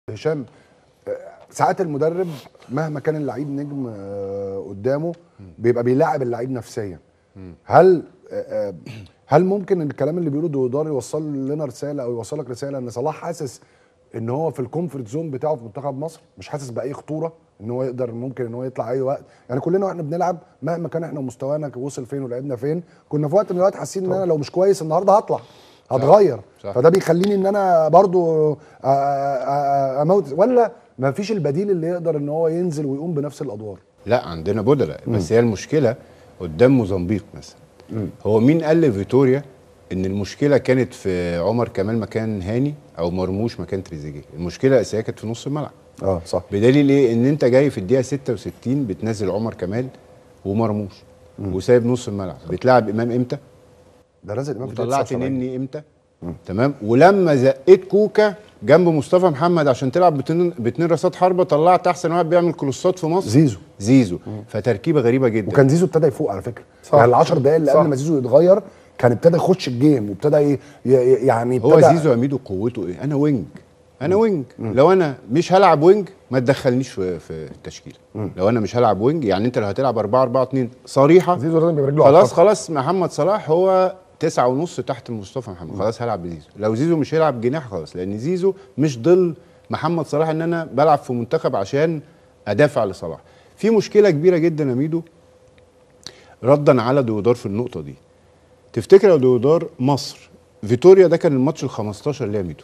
هشام آه، ساعات المدرب مهما كان اللعيب نجم آه، قدامه بيبقى بيلاعب اللعيب نفسيا هل آه، آه، هل ممكن الكلام اللي بيقوله دودار يوصل لنا رساله او يوصلك رساله ان صلاح حاسس ان هو في الكومفورت زون بتاعه في منتخب مصر مش حاسس باي خطوره ان هو يقدر ممكن ان هو يطلع اي وقت يعني كلنا واحنا بنلعب مهما كان احنا مستوانا وصل فين ولعبنا فين كنا في وقت من الاوقات حاسين ان انا لو مش كويس النهارده هطلع هتغير صح. فده بيخليني ان انا برضو آه، آه، آه، اموت ولا ما فيش البديل اللي يقدر ان هو ينزل ويقوم بنفس الادوار لا عندنا بدلاء بس هي المشكله قدام موزمبيق مثلا هو مين قال لفيتوريا ان المشكله كانت في عمر كمال مكان هاني او مرموش مكان تريزيجيه المشكله الاساسيه كانت في نص الملعب اه صح بدليل ايه ان انت جاي في الدقيقه 66 بتنزل عمر كمال ومرموش وسايب نص الملعب بتلعب امام امتى ده نازل امام في الدقيقة وطلعت 79. نني امتى تمام ولما زقيت كوكا جنب مصطفى محمد عشان تلعب باتنين باتنين راسات حربه طلعت احسن واحد بيعمل كلوسات في مصر زيزو زيزو فتركيبه غريبه جدا وكان زيزو ابتدى يفوق على فكره صح. يعني ال 10 دقايق اللي صح. قبل ما زيزو يتغير كان ابتدى يخش الجيم وابتدى ي- ي- يعني هو ابتدى زيزو اميدو قوته ايه انا وينج انا وينج لو انا مش هلعب وينج ما تدخلنيش في في التشكيله لو انا مش هلعب وينج يعني انت لو هتلعب 4 4 2 صريحه زيزو لازم يبقى رجله على خلاص الخط. خلاص محمد صلاح هو تسعة ونص تحت مصطفى محمد خلاص هلعب بزيزو لو زيزو مش هيلعب جناح خلاص لان زيزو مش ضل محمد صلاح ان انا بلعب في منتخب عشان ادافع لصلاح في مشكله كبيره جدا يا ميدو ردا على ديودار في النقطه دي تفتكر يا ديودار مصر فيتوريا ده كان الماتش ال 15 اللي هي ميدو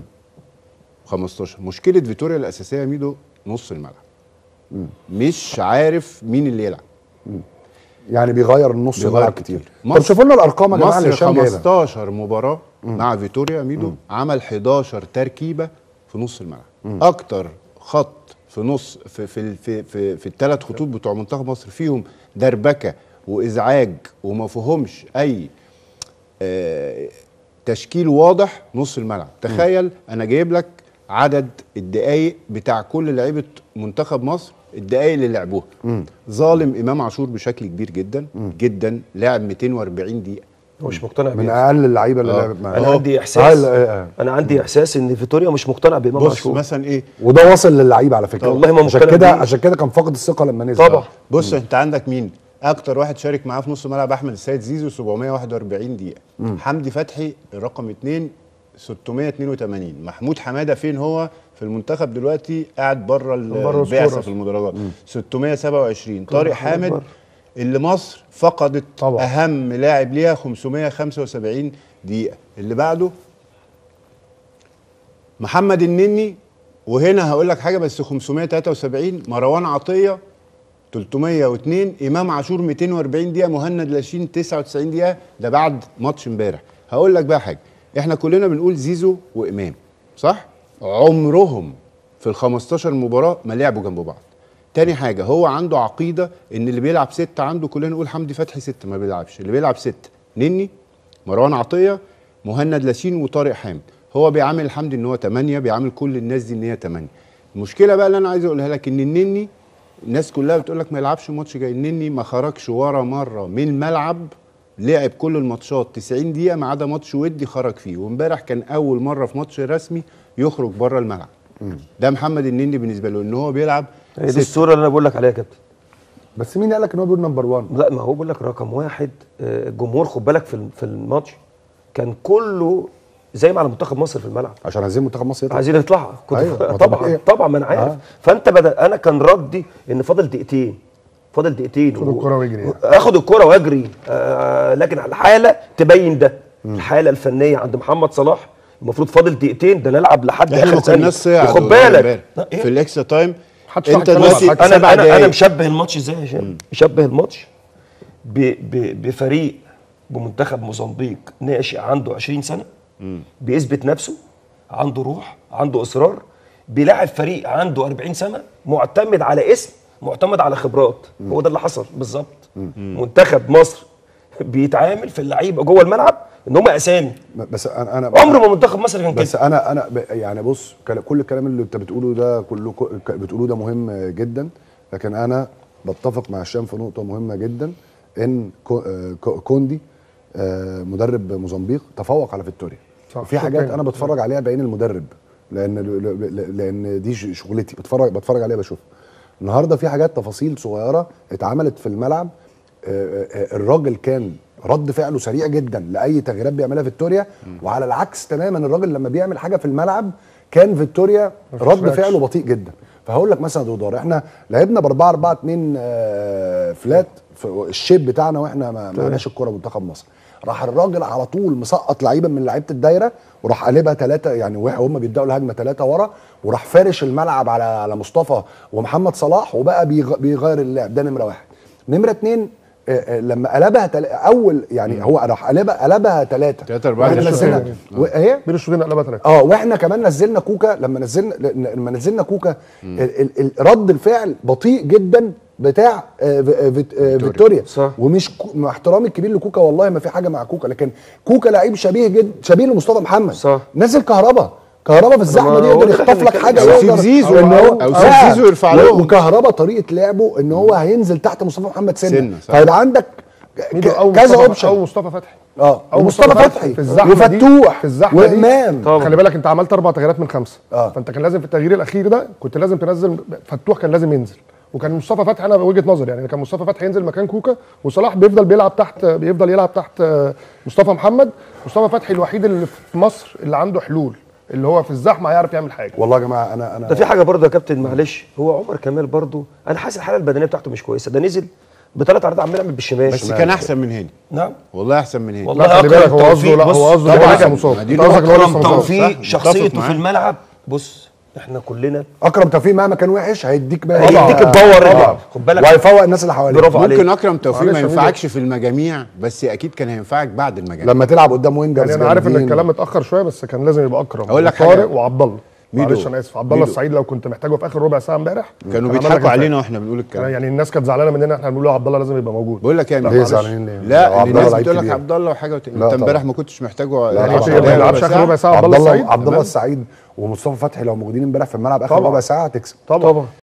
15 مشكله فيتوريا الاساسيه يا ميدو نص الملعب مش عارف مين اللي يلعب يعني بيغير النص بيغير الملعب كتير. كتير مصر- طب شوفوا لنا الارقام يا جماعه اللي مصر هشام جايبها 15 مباراه مع فيتوريا ميدو عمل 11 تركيبه في نص الملعب اكتر خط في نص في في في في, في الثلاث خطوط بتوع منتخب مصر فيهم دربكه وازعاج وما فيهمش اي آه، تشكيل واضح نص الملعب تخيل انا جايب لك عدد الدقايق بتاع كل لعيبه منتخب مصر الدقايق اللي لعبوها ظالم امام عاشور بشكل كبير جدا جدا لعب 240 دقيقه هو مش مقتنع من بيه اقل اللعيبه اللي آه. لعبت معاه انا أهو. عندي آه، احساس لا، آه. انا عندي احساس ان فيتوريا مش مقتنع بامام بص عاشور مثلا ايه وده واصل للعيبه على فكره والله ما عشان مقتنع كده بيه. عشان كده كان فاقد الثقه لما نزل طبعا بص انت عندك مين اكتر واحد شارك معاه في نص ملعب احمد السيد زيزو 741 دقيقه حمدي فتحي رقم 2 682 محمود حماده فين هو في المنتخب دلوقتي قاعد بره بره البعثه الصورة. في المدرجات 627 طارق محمود حامد بره. اللي مصر فقدت طبعا. اهم لاعب ليها 575 دقيقه اللي بعده محمد النني وهنا هقول لك حاجه بس 573 مروان عطيه 302 امام عاشور 240 دقيقه مهند لاشين 99 دقيقه ده بعد ماتش امبارح هقول لك بقى حاجه احنا كلنا بنقول زيزو وامام صح عمرهم في ال 15 مباراه ما لعبوا جنب بعض تاني حاجه هو عنده عقيده ان اللي بيلعب ستة عنده كلنا نقول حمدي فتحي ستة ما بيلعبش اللي بيلعب ستة نني مروان عطيه مهند لاشين وطارق حامد هو بيعامل حمدي ان هو 8 بيعامل كل الناس دي ان هي 8 المشكله بقى اللي انا عايز اقولها لك ان النني الناس كلها بتقول لك ما يلعبش ماتش جاي النني ما خرجش ورا مره من الملعب لعب كل الماتشات 90 دقيقه ما عدا ماتش ودي خرج فيه وامبارح كان اول مره في ماتش رسمي يخرج بره الملعب ده محمد النني بالنسبه له ان هو بيلعب هي دي ستة. الصوره اللي انا بقول لك عليها يا كابتن بس مين قال لك ان هو بيقول نمبر 1 لا ما هو بقول لك رقم واحد آه، الجمهور خد بالك في ال- في الماتش كان كله زي ما على منتخب مصر في الملعب عشان عايزين منتخب مصر يطلع عايزين يطلعوا كنت أيوة، ما طبعا طبيعي. طبعا ما انا عارف آه. فانت بدل انا كان ردي ان فاضل دقيقتين فاضل دقيقتين خد الكرة واجري يعني. اخد الكرة واجري آه لكن الحاله تبين ده الحاله الفنيه عند محمد صلاح المفروض فاضل دقيقتين ده نلعب لحد احنا اخر ما ثانيه كناش صيع خد بالك لا، إيه؟ في الاكسترا تايم محدش انت راح يتكلم دلوقتي على انا سبع انا انا دقايق مشبه الماتش ازاي يا هشام مشبه الماتش ب ب بفريق بمنتخب موزمبيق ناشئ عنده 20 سنه بيثبت نفسه عنده روح عنده اصرار بيلاعب فريق عنده 40 سنه معتمد على اسم معتمد على خبرات هو ده اللي حصل بالظبط منتخب مصر بيتعامل في اللعيبه جوه الملعب ان هم اسامي بس انا انا عمر ما منتخب مصر كان بس كده انا انا ب- يعني بص كل- كل الكلام اللي انت بتقوله ده كله ك- بتقوله ده مهم جدا لكن انا بتفق مع هشام في نقطه مهمه جدا ان كو- آه، كو- كوندي آه، مدرب موزمبيق تفوق على فيكتوريا صح، في حاجات شكراً. انا بتفرج عليها بعين المدرب لان ل- ل- لان دي ش- شغلتي بتفرج بتفرج عليها بشوفها النهارده في حاجات تفاصيل صغيره اتعملت في الملعب آه، آه، الراجل كان رد فعله سريع جدا لاي تغييرات بيعملها فيكتوريا وعلى العكس تماما الراجل لما بيعمل حاجه في الملعب كان فيكتوريا رد رياكشن. فعله بطيء جدا فهقول لك مثلا يا دودار احنا لعبنا ب 4 4 2 فلات في الشيب بتاعنا واحنا ما معناش الكوره منتخب مصر راح الراجل على طول مسقط لعيبه من لعيبه الدايره وراح قلبها ثلاثه يعني وهم بيبداوا الهجمه ثلاثه ورا وراح فارش الملعب على على مصطفى ومحمد صلاح وبقى بيغ- بيغير اللعب ده نمره واحد نمره اتنين آه، آه، لما قلبها تل... اول يعني هو راح قلبها قلبها ثلاثه تلاتة أربعة واحنا تلاتة نزلنا أربعة. وايه بين الشوطين قلبها ثلاثه اه واحنا كمان نزلنا كوكا لما نزلنا لما نزلنا كوكا ال ال ال رد الفعل بطيء جدا بتاع آه، ف- آه، فيت- آه، فيكتوريا صح. ومش كو- مع احترامي الكبير لكوكا والله ما في حاجه مع كوكا لكن كوكا لعيب شبيه جدا شبيه لمصطفى محمد صح. نزل كهربا كهربا في الزحمه دي هو يقدر ده يخطف لك كده. حاجه أو يقدر- سيب زيزو إن هو- أو آه. سيب زيزو يرفع و- لهم. وكهربا طريقه لعبه ان هو هينزل تحت مصطفى محمد سنه, سنة، صح. فيبقى عندك ك- ميدو او كذا مصطفى- او اوبشن مصطفى فتحي اه أو ومصطفى مصطفى فتحي في الزحمة دي- وفتوح في الزحمة دي. وامام طبعا. خلي بالك انت عملت اربع تغييرات من خمسه آه. فانت كان لازم في التغيير الاخير ده كنت لازم تنزل فتوح كان لازم ينزل وكان مصطفى فتحي انا وجهه نظري يعني كان مصطفى فتحي ينزل مكان كوكا وصلاح بيفضل بيلعب تحت بيفضل يلعب تحت آه، مصطفى محمد مصطفى فتحي الوحيد اللي في مصر اللي عنده حلول اللي هو في الزحمه هيعرف يعمل حاجه والله يا جماعه انا انا ده في حاجه برضه يا كابتن معلش هو عمر كمال برضه انا حاسس الحاله البدنيه بتاعته مش كويسه ده نزل بثلاث عرضات عمال يعمل بالشمال بس كان احسن من هاني نعم والله احسن من هاني والله لا خلي أكرم بالك هو قصده توفيق، لا بص، هو قصده طبعاً. هو لسه مصاب ما دي انت قصدك إن هو اكرم لسه مصاب توفيق صح، شخصيته متفق في معاك. الملعب بص احنا كلنا اكرم توفيق مهما كان وحش هيديك بقى هيديك الباور طبعا خد بالك وهيفوق الناس اللي حواليه برافو عليك. ممكن اكرم توفيق معلش ما يا ميدو. ينفعكش في المجاميع بس اكيد كان هينفعك بعد المجاميع لما تلعب قدام وينجرز يعني انا عارف ان جامدين. الكلام متاخر شويه بس كان لازم يبقى اكرم أقول لك وطارق حاجة. وعبد الله ميدو. معلش انا اسف عبد الله ميدو. السعيد لو كنت محتاجه في اخر ربع ساعه امبارح كانوا كان عمل لك بيضحكوا الفرق. علينا واحنا بنقول الكلام يعني الناس كانت زعلانه مننا احنا بنقول له عبد الله لازم يبقى موجود بقول لك يا ليه معلش. زعلانين ليه؟ لا عبد الله الناس لعيب بتقول لك كبير. عبد الله وحاجه وت... لا انت طبعا. امبارح ما كنتش محتاجه لا يعني طبعا. ما يلعبش اخر ربع ساعه عبد عبد الله الله السعيد عبد الله تمام؟ السعيد ومصطفى فتحي لو موجودين امبارح في الملعب اخر طبعا. ربع ساعه هتكسب طبعا